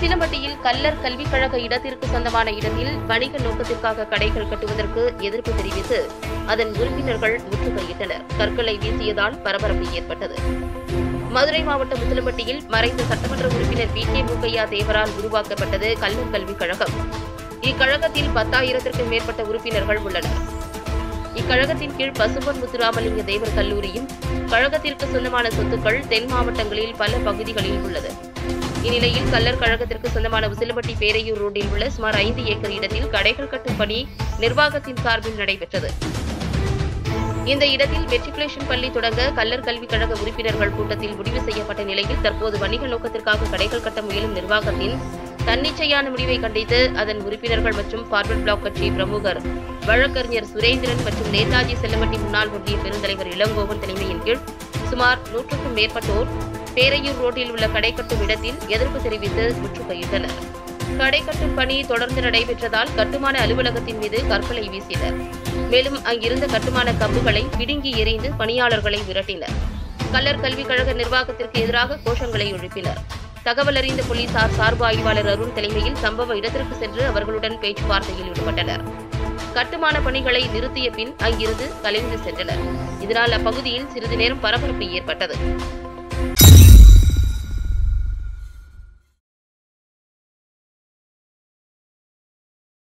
உசிலம்பட்டியில் கல்லர் கல்விக் கழக இடத்திற்கு சொந்தமான இடத்தில் வணிக நோக்கத்திற்காக கடைகள் கட்டுவதற்கு எதிர்ப்பு தெரிவித்து அதன் உறுப்பினர்கள் முற்றுகையிட்டனர் கற்களை வீசியதால் பரபரப்பு ஏற்பட்டது மதுரை மாவட்டம் உசிலம்பட்டியில் மறைந்த சட்டமன்ற உறுப்பினர் வி கே மூக்கையா தேவரால் உருவாக்கப்பட்டது கல்லர் கல்விக் கழகம் இக்கழகத்தில் பத்தாயிரத்திற்கும் மேற்பட்ட உறுப்பினர்கள் உள்ளனர் இக்கழகத்தின் கீழ் பசும்பொன் முத்துராமலிங்க தேவர் கல்லூரியும் கழகத்திற்கு சொந்தமான சொத்துக்கள் தென் மாவட்டங்களில் பல பகுதிகளில் உள்ளது இந்நிலையில் கல்லர் கழகத்திற்கு சொந்தமான உசிலம்பட்டி பேரையூர் ரோட்டில் உள்ள சுமார் ஐந்து ஏக்கர் இடத்தில் கடைகள் கட்டும் பணி நிர்வாகத்தின் சார்பில் நடைபெற்றது இந்த இடத்தில் மெட்ரிகுலேஷன் பள்ளி தொடங்க கல்லர் கல்விக் கழக உறுப்பினர்கள் கூட்டத்தில் முடிவு செய்யப்பட்ட நிலையில் தற்போது வணிக நோக்கத்திற்காக கடைகள் கட்ட முயலும் நிர்வாகத்தின் தன்னிச்சையான முடிவை கண்டித்து அதன் உறுப்பினர்கள் மற்றும் பார்வர்ட் பிளாக் கட்சி பிரமுகர் வழக்கறிஞர் சுரேந்திரன் மற்றும் நேதாஜி செல்லமட்டி முன்னாள் ஒன்றிய பெருந்தலைவர் இளங்கோவன் தலைமையின் கீழ் சுமார் நூற்றுக்கும் மேற்பட்டோர் பேரையூர் ரோட்டில் உள்ள கடை கட்டும் இடத்தில் எதிர்ப்பு தெரிவித்து முற்றுகையிட்டனர் கடை கட்டும் பணி தொடர்ந்து நடைபெற்றதால் கட்டுமான அலுவலகத்தின் மீது கற்களை வீசினர் மேலும் அங்கிருந்த கட்டுமான கம்புகளை பிடுங்கி எறிந்து பணியாளர்களை விரட்டினர் கல்லர் கல்விக் கழக நிர்வாகத்திற்கு எதிராக கோஷங்களை எழுப்பினர் தகவல் அறிந்த போலீசார் சார்பு ஆய்வாளர் அருண் தலைமையில் சம்பவ இடத்திற்கு சென்று அவர்களுடன் பேச்சுவார்த்தையில் ஈடுபட்டனர் கட்டுமான பணிகளை நிறுத்திய பின் அங்கிருந்து கலைந்து சென்றனர் இதனால் அப்பகுதியில் சிறிது நேரம் பரபரப்பு ஏற்பட்டது